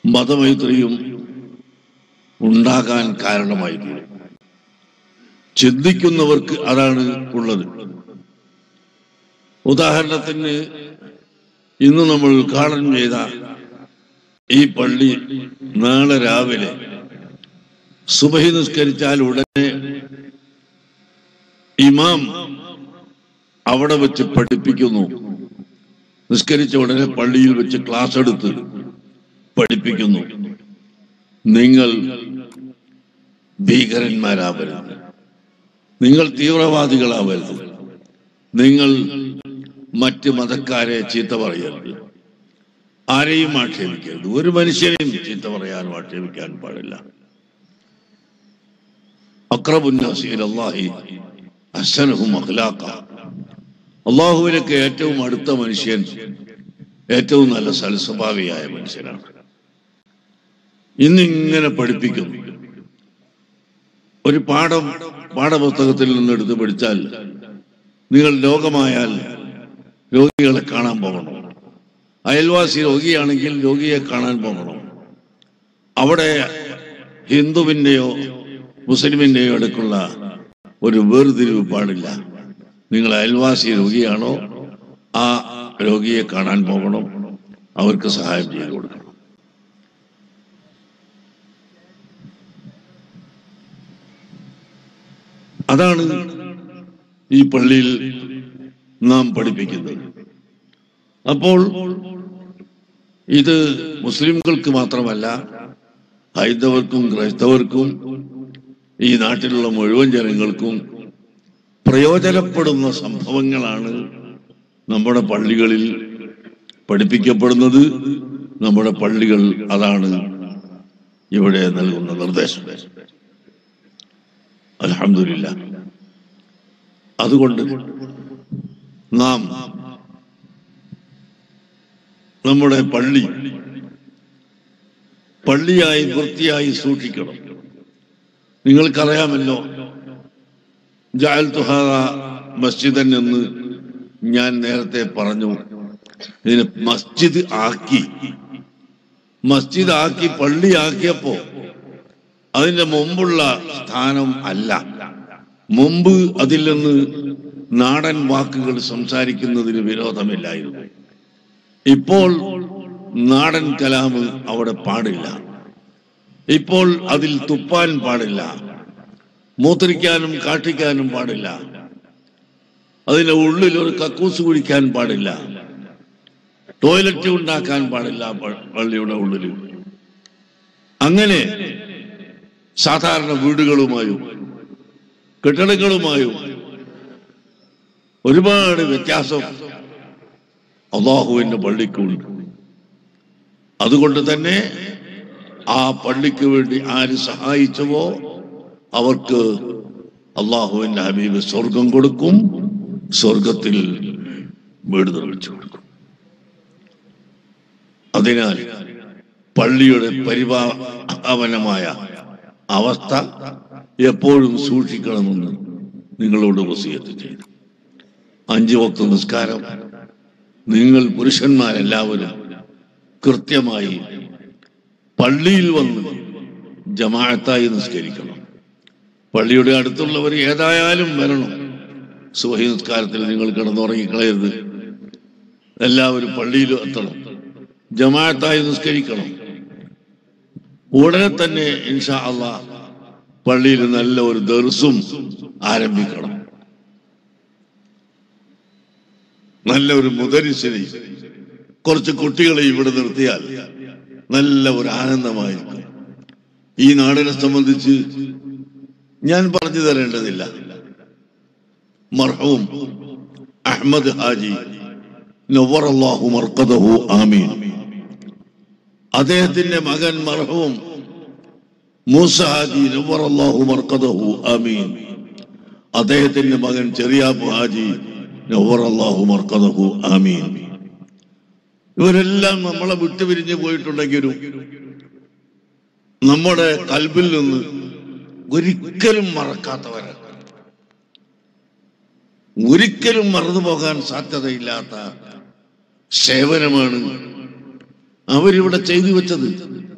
മതമൈത്രിയും ഉണ്ടാകാൻ കാരണമായി തീരും ചിന്തിക്കുന്നവർക്ക് അതാണ് ഉള്ളത് ഉദാഹരണത്തിന് ഇന്ന് നമ്മൾ ഉദ്ഘാടനം ചെയ്ത ഈ പള്ളി നാളെ രാവിലെ സുബഹി നിസ്കരിച്ചാൽ ഉടനെ ഇമാം അവിടെ വെച്ച് പഠിപ്പിക്കുന്നു നിസ്കരിച്ച ഉടനെ പള്ളിയിൽ വെച്ച് ക്ലാസ് എടുത്ത് പഠിപ്പിക്കുന്നു നിങ്ങൾ ഭീകരന്മാരാവരുത് നിങ്ങൾ തീവ്രവാദികളാവരുത് നിങ്ങൾ മറ്റ് മതക്കാരെ ചീത്ത പറയരുത് ആരെയും ആക്ഷേപിക്കരുത് ഒരു മനുഷ്യനെയും ചീത്ത പറയാനും ആക്ഷേപിക്കാൻ പാടില്ല അക്രബുന്നാസി അള്ളാഹി അസനഹും അഖ്ലാഖ അള്ളാഹുവിനൊക്കെ ഏറ്റവും അടുത്ത മനുഷ്യൻ ഏറ്റവും നല്ല സൽസ്വഭാവിയായ മനുഷ്യനാണ് ഇന്നിങ്ങനെ പഠിപ്പിക്കുന്നു ഒരു പാഠം പാഠപുസ്തകത്തിൽ നിന്ന് എടുത്ത് പഠിച്ചാൽ നിങ്ങൾ രോഗമായാൽ രോഗികളെ കാണാൻ പോകണം അയൽവാസി രോഗിയാണെങ്കിൽ രോഗിയെ കാണാൻ പോകണം അവിടെ ഹിന്ദുവിൻ്റെയോ മുസ്ലിമിൻ്റെയോ അടുക്കുള്ള ഒരു വേർതിരിവ് പാടില്ല നിങ്ങൾ അയൽവാസി രോഗിയാണോ ആ രോഗിയെ കാണാൻ പോകണം അവർക്ക് സഹായം ചെയ്തു കൊടുക്കണം അതാണ് ഈ പള്ളിയിൽ നാം പഠിപ്പിക്കുന്നത് അപ്പോൾ ഇത് മുസ്ലിംകൾക്ക് മാത്രമല്ല ഹൈന്ദവർക്കും ക്രൈസ്തവർക്കും ഈ നാട്ടിലുള്ള മുഴുവൻ ജനങ്ങൾക്കും പ്രയോജനപ്പെടുന്ന സംഭവങ്ങളാണ് നമ്മുടെ പള്ളികളിൽ പഠിപ്പിക്കപ്പെടുന്നത് നമ്മുടെ പള്ളികൾ അതാണ് ഇവിടെ നൽകുന്ന നിർദ്ദേശം അലഹമില്ല അതുകൊണ്ട് നാം നമ്മുടെ പള്ളി പള്ളിയായി വൃത്തിയായി സൂക്ഷിക്കണം നിങ്ങൾക്കറിയാമല്ലോ ജാൽ തുഹാദ മസ്ജിദൻ എന്ന് ഞാൻ നേരത്തെ പറഞ്ഞു ഇതിനെ മസ്ജിദ് ആക്കി മസ്ജിദ് ആക്കി പള്ളി ആക്കിയപ്പോ അതിന്റെ മുമ്പുള്ള സ്ഥാനം അല്ല മുമ്പ് അതിൽ നിന്ന് നാടൻ വാക്കുകൾ സംസാരിക്കുന്നതിന് വിരോധമില്ലായിരുന്നു ഇപ്പോൾ നാടൻ കലാമ് അവിടെ പാടില്ല ഇപ്പോൾ അതിൽ തുപ്പാൻ പാടില്ല മൂത്രിക്കാനും കാട്ടിക്കാനും പാടില്ല അതിന്റെ ഉള്ളിൽ ഒരു കക്കൂസ് കുഴിക്കാൻ പാടില്ല ടോയ്ലറ്റ് ഉണ്ടാക്കാൻ പാടില്ല പ- പള്ളിയുടെ ഉള്ളിൽ അങ്ങനെ സാധാരണ വീടുകളുമായും കെട്ടിടങ്ങളുമായും ഒരുപാട് വ്യത്യാസം അള്ളാഹുവിന്റെ പള്ളിക്കുണ്ട് അതുകൊണ്ട് തന്നെ ആ പള്ളിക്ക് വേണ്ടി ആര് സഹായിച്ചുവോ അവർക്ക് അള്ളാഹുവിന്റെ ഹബീബ് സ്വർഗം കൊടുക്കും സ്വർഗത്തിൽ വീട് നിർമ്മിച്ചു കൊടുക്കും അതിനാൽ പള്ളിയുടെ പരിപാവനമായ അവസ്ഥ എപ്പോഴും സൂക്ഷിക്കണമെന്ന് നിങ്ങളോട് വസീയത്ത് ചെയ്തു അഞ്ചു വക്ത നിസ്കാരം നിങ്ങൾ പുരുഷന്മാരെല്ലാവരും കൃത്യമായി പള്ളിയിൽ വന്ന് ജമാഅത്തായി നിസ്കരിക്കണം പള്ളിയുടെ അടുത്തുള്ളവർ ഏതായാലും വരണം സുഹി നിസ്കാരത്തിൽ നിങ്ങൾ കിടന്നുറങ്ങിക്കളയരുത് എല്ലാവരും പള്ളിയിൽ എത്തണം ജമാഅത്തായി നിസ്കരിക്കണം ഉടനെ തന്നെ ഇൻഷാ അള്ളാ പള്ളിയിൽ നല്ല ഒരു ദർസും ആരംഭിക്കണം നല്ല ഒരു മുദരിസിനെ കുറച്ച് കുട്ടികളെ ഇവിടെ നിർത്തിയാൽ നല്ല ഒരു ആനന്ദമായിരിക്കും ഈ നാടിനെ സംബന്ധിച്ച് ഞാൻ പറഞ്ഞു തരേണ്ടതില്ല മർഹൂം അഹമ്മദ് ഹാജി നവറല്ലാഹു മർക്കദഹു ആമീൻ അദ്ദേഹത്തിന്റെ മകൻ മർഹൂം മൂസ ഹാജി നവറല്ലാഹു മർക്കദഹു ആമീൻ അദ്ദേഹത്തിന്റെ മകൻ ചെറിയാബു ഹാജി നവറല്ലാഹു മർക്കദഹു ആമീൻ ഇവരെല്ലാം നമ്മളെ വിട്ടുപിരിഞ്ഞു പോയിട്ടുണ്ടെങ്കിലും നമ്മുടെ കൽബിൽ നിന്ന് ഒരിക്കലും മറക്കാത്തവരാണ് ഒരിക്കലും മറന്നു പോകാൻ സാധ്യതയില്ലാത്ത സേവനമാണ് അവരിവിടെ ചെയ്തു വെച്ചത്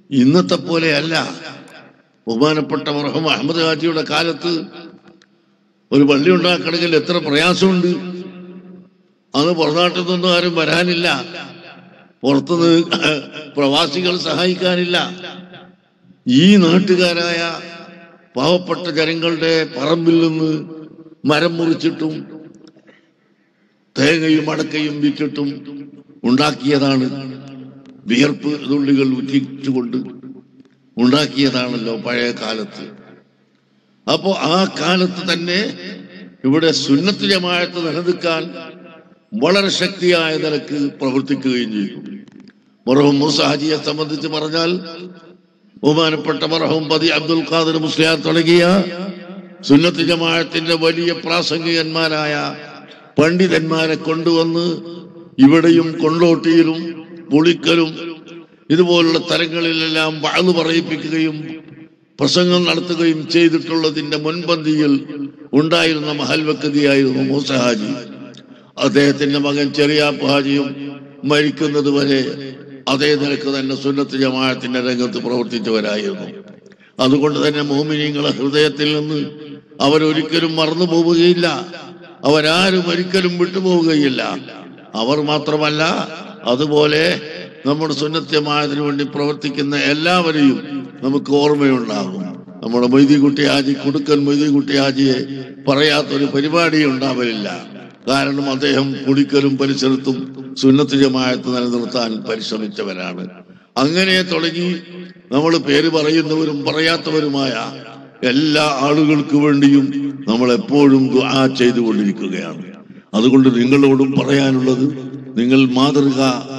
ഇന്നത്തെ പോലെയല്ല ബഹുമാനപ്പെട്ട മർഹം അഹമ്മദ് ഹാജിയുടെ കാലത്ത് ഒരു പള്ളി ഉണ്ടാക്കണമെങ്കിൽ എത്ര പ്രയാസമുണ്ട് അന്ന് പുറനാട്ടിൽ നിന്നൊന്നും ആരും വരാനില്ല പുറത്തുനിന്ന് പ്രവാസികൾ സഹായിക്കാനില്ല ഈ നാട്ടുകാരായ പാവപ്പെട്ട ജനങ്ങളുടെ പറമ്പിൽ നിന്ന് മരം മുറിച്ചിട്ടും തേങ്ങയും അടക്കയും വിറ്റിട്ടും ഉണ്ടാക്കിയതാണ് വിയർപ്പ് തുള്ളികൾ ഉറ്റിച്ചുകൊണ്ട് ഉണ്ടാക്കിയതാണല്ലോ പഴയ കാലത്ത് അപ്പോ ആ കാലത്ത് തന്നെ ഇവിടെ സുന്നത്ത് ജമാഅത്ത് നിലനിൽക്കാൻ വളരെ ശക്തിയായ നിലക്ക് പ്രവർത്തിക്കുകയും ചെയ്തു മറഹും മൂസ ഹാജിയെ സംബന്ധിച്ച് പറഞ്ഞാൽ ബഹുമാനപ്പെട്ട മറഹും പതി അബ്ദുൽ ഖാദർ മുസ്ലിയാർ തുടങ്ങിയ സുന്നത്ത് ജമാഅത്തിന്റെ വലിയ പ്രാസംഗികന്മാരായ പണ്ഡിതന്മാരെ കൊണ്ടുവന്ന് ഇവിടെയും കൊണ്ടോട്ടിയിലും പുളിക്കലും ഇതുപോലുള്ള തലങ്ങളിലെല്ലാം വാഴു പറയിപ്പിക്കുകയും പ്രസംഗം നടത്തുകയും ചെയ്തിട്ടുള്ളതിന്റെ മുൻപന്തിയിൽ ഉണ്ടായിരുന്ന മഹൽ വ്യക്തിയായിരുന്നു മൂസ ഹാജി അദ്ദേഹത്തിന്റെ മകൻ ചെറിയാപ്പ് ഹാജിയും മരിക്കുന്നത് വരെ അതേ നിലക്ക് തന്നെ സുന്നത്ത് ജമാഅത്തിന്റെ രംഗത്ത് പ്രവർത്തിച്ചവരായിരുന്നു അതുകൊണ്ട് തന്നെ മോമിനിങ്ങളെ ഹൃദയത്തിൽ നിന്ന് അവരൊരിക്കലും മറന്നു പോവുകയില്ല അവരാരും ഒരിക്കലും വിട്ടുപോവുകയില്ല അവർ മാത്രമല്ല അതുപോലെ നമ്മുടെ സുന്നത്യമായതിനു വേണ്ടി പ്രവർത്തിക്കുന്ന എല്ലാവരെയും നമുക്ക് ഓർമ്മയുണ്ടാകും നമ്മുടെ മൊയ്തിക്കുട്ടി ഹാജി കുടുക്കൻ മൊയ്തിക്കുട്ടി ഹാജിയെ പറയാത്തൊരു പരിപാടി ഉണ്ടാവലില്ല കാരണം അദ്ദേഹം കുടിക്കലും പരിസരത്തും സുന്നത്ത് ജമായത്ത് നിലനിർത്താൻ പരിശ്രമിച്ചവരാണ് അങ്ങനെ തുടങ്ങി നമ്മൾ പേര് പറയുന്നവരും പറയാത്തവരുമായ എല്ലാ ആളുകൾക്ക് വേണ്ടിയും നമ്മൾ എപ്പോഴും ദുആ ചെയ്തുകൊണ്ടിരിക്കുകയാണ് അതുകൊണ്ട് നിങ്ങളോടും പറയാനുള്ളത് നിങ്ങൾ മാതൃക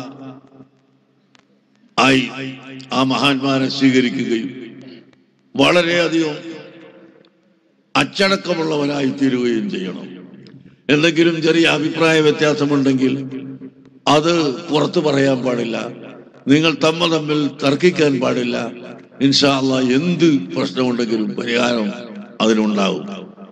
ആയി ആ മഹാന്മാരെ സ്വീകരിക്കുകയും വളരെയധികം അച്ചടക്കമുള്ളവരായി തീരുകയും ചെയ്യണം എന്തെങ്കിലും ചെറിയ അഭിപ്രായ വ്യത്യാസമുണ്ടെങ്കിൽ അത് പുറത്തു പറയാൻ പാടില്ല നിങ്ങൾ തമ്മ തമ്മിൽ തർക്കിക്കാൻ പാടില്ല ഇൻഷാ അള്ളാ എന്ത് പ്രശ്നമുണ്ടെങ്കിലും പരിഹാരം അതിനുണ്ടാവും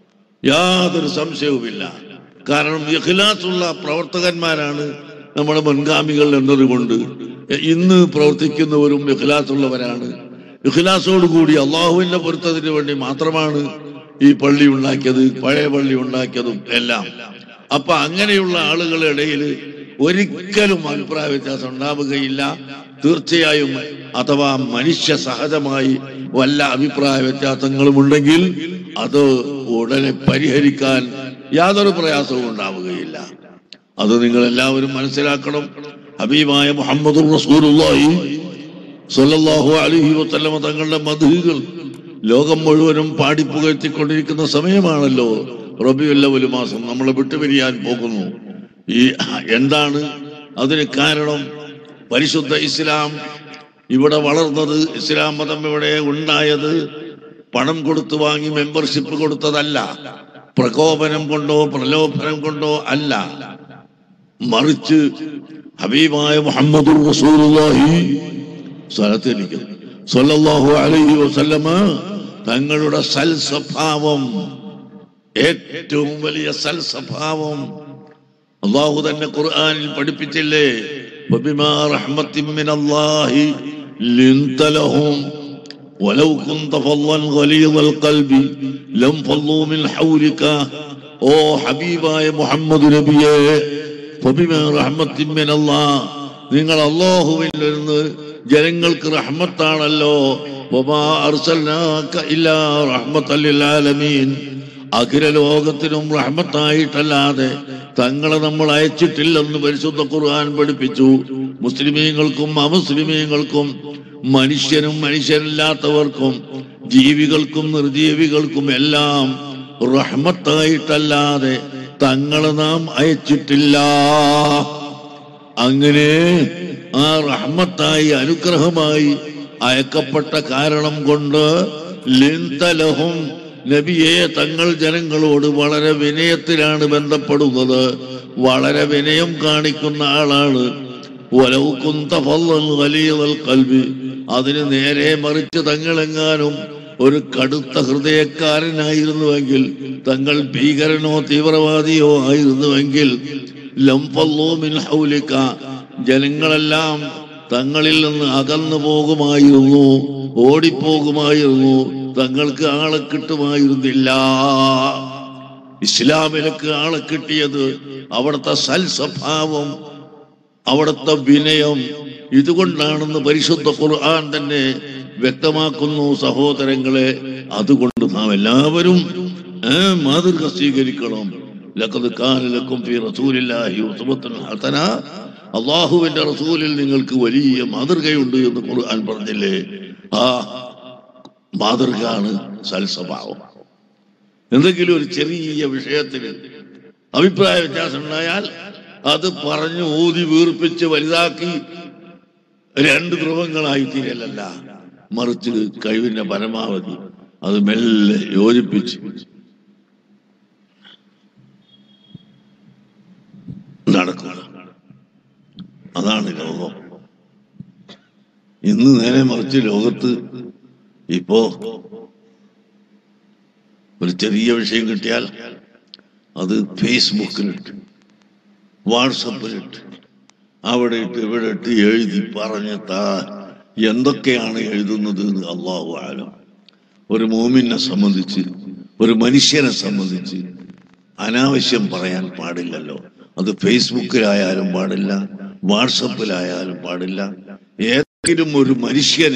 യാതൊരു സംശയവുമില്ല കാരണം ഇഖ്ലാസുള്ള പ്രവർത്തകന്മാരാണ് നമ്മുടെ മുൻഗാമികൾ എന്നതുകൊണ്ട് ഇന്ന് പ്രവർത്തിക്കുന്നവരും ഇഖ്ലാസുള്ളവരാണ് ഇഖ്ലാസോടുകൂടി അള്ളാഹുവിന്റെ പൊരുത്തത്തിന് വേണ്ടി മാത്രമാണ് ഈ പള്ളി ഉണ്ടാക്കിയത് പഴയ പള്ളി ഉണ്ടാക്കിയതും എല്ലാം അപ്പൊ അങ്ങനെയുള്ള ആളുകളുടെ ഇടയിൽ ഒരിക്കലും അഭിപ്രായ വ്യത്യാസം ഉണ്ടാവുകയില്ല തീർച്ചയായും അഥവാ മനുഷ്യ സഹജമായി വല്ല അഭിപ്രായ വ്യത്യാസങ്ങളും ഉണ്ടെങ്കിൽ അത് ഉടനെ പരിഹരിക്കാൻ യാതൊരു പ്രയാസവും ഉണ്ടാവുകയില്ല അത് നിങ്ങൾ എല്ലാവരും മനസ്സിലാക്കണം ഹബീബായ മുഹമ്മദ് റസൂലുള്ളാഹി സ്വല്ലല്ലാഹു അലൈഹി വസല്ലമ തങ്ങളുടെ മധുകൾ ലോകം മുഴുവനും പാടിപ്പുകഴ്ത്തിക്കൊണ്ടിരിക്കുന്ന സമയമാണല്ലോ റബിയുല്ലവല് മാസം നമ്മൾ വിട്ടുപിരിയാൻ പോകുന്നു ഈ എന്താണ് അതിന് കാരണം പരിശുദ്ധ ഇസ്ലാം ഇവിടെ വളർന്നത് ഇസ്ലാം മതം ഇവിടെ ഉണ്ടായത് പണം കൊടുത്തു വാങ്ങി മെമ്പർഷിപ്പ് കൊടുത്തതല്ല പ്രകോപനം കൊണ്ടോ പ്രലോഭനം കൊണ്ടോ അല്ല മറിച്ച് ഹബീബായ മുഹമ്മദ് റസൂലുള്ളാഹി സ്ഥലത്തിരിക്കുന്നു സല്ലല്ലാഹു അലൈഹി വസല്ലമ തങ്ങളുടെ സൽ സ്വഭാവം ഏറ്റവും വലിയ സൽ സ്വഭാവം അള്ളാഹു തന്നെ ഖുർആനിൽ പഠിപ്പിച്ചില്ലേ وبما رحمة من الله لنت لهم ولو كنت فظا غليظ القلب لم فضوا من حولك ഓ ഹബീബായ മുഹമ്മദ് നബിയെ ഫബിമാ റഹ്മത്തിൻ മിൻ അല്ലാഹ് നിങ്ങൾ അല്ലാഹുവിൽ നിന്ന് ജനങ്ങൾക്ക് റഹ്മത്താണല്ലോ വമാ അർസൽനാക ഇല്ലാ റഹ്മത്തൽ ലിൽ ആലമീൻ അഖില ലോകത്തിനും റഹ്മത്തായിട്ടല്ലാതെ തങ്ങളെ നമ്മൾ അയച്ചിട്ടില്ലെന്ന് പരിശുദ്ധ ഖുർആൻ പഠിപ്പിച്ചു മുസ്ലിമീങ്ങൾക്കും അമുസ്ലിമീങ്ങൾക്കും മനുഷ്യനും മനുഷ്യരില്ലാത്തവർക്കും ജീവികൾക്കും നിർജീവികൾക്കും എല്ലാം റഹ്മത്തായിട്ടല്ലാതെ തങ്ങളെ നാം അയച്ചിട്ടില്ല അങ്ങനെ ആ റഹ്മത്തായി അനുഗ്രഹമായി അയക്കപ്പെട്ട കാരണം കൊണ്ട് ലിന്തലഹും നബിയെ തങ്ങൾ ജനങ്ങളോട് വളരെ വിനയത്തിലാണ് ബന്ധപ്പെടുന്നത് വളരെ വിനയം കാണിക്കുന്ന ആളാണ് വലവ് കുന്ത ഫള്ളൻ ഖലീദൽ ഖൽബി അതിന് നേരെ മറിച്ച് തങ്ങളെങ്ങാനും ഒരു കടുത്ത ഹൃദയക്കാരനായിരുന്നുവെങ്കിൽ തങ്ങൾ ഭീകരനോ തീവ്രവാദിയോ ആയിരുന്നുവെങ്കിൽ ലം ഫള്ളൂ മിൻ ഹൗലിക ജനങ്ങളെല്ലാം തങ്ങളിൽ നിന്ന് അകന്നു പോകുമായിരുന്നു ഓടിപ്പോകുമായിരുന്നു തങ്ങൾക്ക് ആളെ കിട്ടുമായിരുന്നില്ല ഇസ്ലാമിലേക്ക് ആളെ കിട്ടിയത് അവിടുത്തെ സൽസ്വഭാവം അവിടുത്തെ വിനയം ഇതുകൊണ്ടാണെന്ന് പരിശുദ്ധ ഖുർആൻ തന്നെ വ്യക്തമാക്കുന്നു സഹോദരങ്ങളെ അതുകൊണ്ട് നാം എല്ലാവരും ഏ, മാതൃക സ്വീകരിക്കണം ലഖദ് കാന ലക്കും ഫീ റസൂലില്ലാഹി ഉസ്വത്തുൻ ഹസന അള്ളാഹുവിന്റെ റസൂലിൽ നിങ്ങൾക്ക് വലിയ മാതൃകയുണ്ട് എന്ന് ഖുർആൻ പറഞ്ഞില്ലേ ആ മാതൃകയാണ് സൽസ്വഭാവം എന്തെങ്കിലും ഒരു ചെറിയ വിഷയത്തിൽ അഭിപ്രായ വ്യത്യാസം ഉണ്ടായാൽ അത് പറഞ്ഞു ഊതി വീർപ്പിച്ച് വലുതാക്കി രണ്ട് ധ്രുവങ്ങളായി തീരലല്ല മറിച്ച് കഴിവിന്റെ പരമാവധി അത് മെല്ലെ യോജിപ്പിച്ച് നടക്കുക അതാണ് ലോകം ഇന്ന് നേരെ മറിച്ച് ലോകത്ത് ഇപ്പോ ഒരു ചെറിയ വിഷയം കിട്ടിയാൽ അത് ഫേസ്ബുക്കിലിട്ട് വാട്സപ്പിലിട്ട് അവിടെ ഇട്ട് ഇവിടെ ഇട്ട് എഴുതി പറഞ്ഞ് താ എന്തൊക്കെയാണ് എഴുതുന്നത് എന്ന് അള്ളാഹു ആലം ഒരു മോമിനെ സംബന്ധിച്ച് ഒരു മനുഷ്യനെ സംബന്ധിച്ച് അനാവശ്യം പറയാൻ പാടില്ലല്ലോ അത് ഫേസ്ബുക്കിലായാലും പാടില്ല വാട്സപ്പിലായാലും പാടില്ല ഏതെങ്കിലും ഒരു മനുഷ്യനെ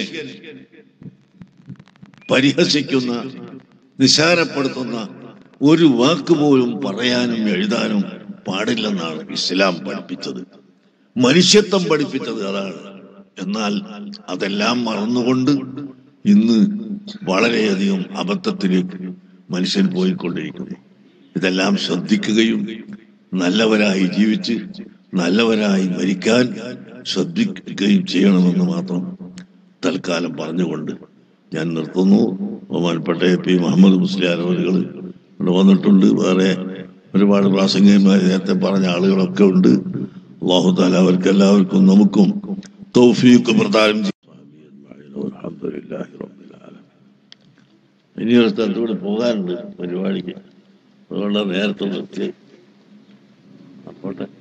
പരിഹസിക്കുന്ന നിസാരപ്പെടുത്തുന്ന ഒരു വാക്ക് പോലും പറയാനും എഴുതാനും പാടില്ലെന്നാണ് ഇസ്ലാം പഠിപ്പിച്ചത് മനുഷ്യത്വം പഠിപ്പിച്ചത് അതാണ് എന്നാൽ അതെല്ലാം മറന്നുകൊണ്ട് ഇന്ന് വളരെയധികം അബദ്ധത്തിലേക്ക് മനുഷ്യൻ പോയിക്കൊണ്ടിരിക്കുന്നു ഇതെല്ലാം ശ്രദ്ധിക്കുകയും നല്ലവരായി ജീവിച്ച് നല്ലവരായി മരിക്കാൻ ശ്രദ്ധിക്കുകയും ചെയ്യണമെന്ന് മാത്രം തൽക്കാലം പറഞ്ഞുകൊണ്ട് ഞാൻ നിർത്തുന്നു ബഹുമാനപ്പെട്ട എ പി മുഹമ്മദ് മുസ്ലിയാർ അവരുകൾ ഇവിടെ വന്നിട്ടുണ്ട് വേറെ ഒരുപാട് പ്രാസംഗികന്മാർ നേരത്തെ പറഞ്ഞ ആളുകളൊക്കെ ഉണ്ട് അള്ളാഹു താല അവർക്ക് എല്ലാവർക്കും നമുക്കും തൗഫീഖ് പ്രദാനം ചെയ്യും അൽഹംദുലില്ലാഹി റബ്ബിൽ ആലമീൻ. ഇനി ഒരു സ്ഥലത്തൂടെ പോകാനുണ്ട് പരിപാടിക്ക് അതുകൊണ്ട് നേരത്തെ നിർത്തി അപ്പോട്ടെ